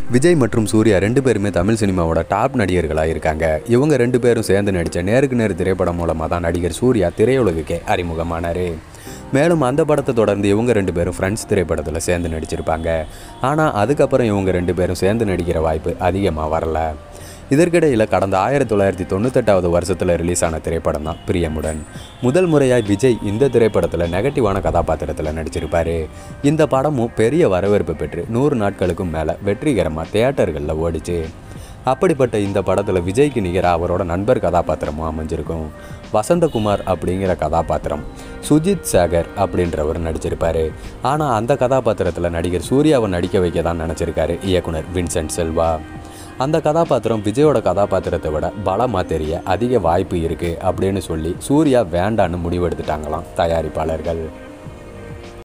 விஜய் மற்றும் சூர்யா ரெண்டு பேருமே தமிழ் சினிமாவோட டாப் நடிகர்களாக இருக்காங்க இவங்க ரெண்டு பேரும் சேர்ந்து நடித்த நேருக்கு நேர் திரைப்படம் மூலமாக தான் நடிகர் சூர்யா திரையுலகுக்கே அறிமுகமானார் மேலும் அந்த படத்தை தொடர்ந்து இவங்க ரெண்டு பேரும் ஃப்ரெண்ட்ஸ் திரைப்படத்தில் சேர்ந்து நடிச்சிருப்பாங்க ஆனால் அதுக்கப்புறம் இவங்க ரெண்டு பேரும் சேர்ந்து நடிக்கிற வாய்ப்பு அதிகமாக வரல இதற்கிடையில் கடந்த ஆயிரத்தி தொள்ளாயிரத்தி தொண்ணூத்தெட்டாவது வருஷத்தில் ரிலீஸ் ஆன திரைப்படம் தான் பிரியமுடன் முதல் முறையாக விஜய் இந்த திரைப்படத்தில் நெகட்டிவான கதாபாத்திரத்தில் நடிச்சிருப்பார் இந்த படமும் பெரிய வரவேற்பு பெற்று நூறு நாட்களுக்கும் மேலே வெற்றிகரமாக தியேட்டர்களில் ஓடிச்சு அப்படிப்பட்ட இந்த படத்தில் விஜய்க்கு நிகராக அவரோட நண்பர் கதாபாத்திரமும் அமைஞ்சிருக்கும் வசந்தகுமார் அப்படிங்கிற கதாபாத்திரம் சுஜித் சேகர் அப்படின்றவர் நடிச்சிருப்பார் ஆனால் அந்த கதாபாத்திரத்தில் நடிகர் சூர்யாவை நடிக்க வைக்க தான் நினச்சிருக்காரு இயக்குனர் வின்சென்ட் செல்வா அந்த கதாபாத்திரம் விஜயோட கதாபாத்திரத்தை விட பலமாக தெரிய அதிக வாய்ப்பு இருக்குது அப்படின்னு சொல்லி சூர்யா வேண்டான்னு முடிவெடுத்துட்டாங்களாம் தயாரிப்பாளர்கள்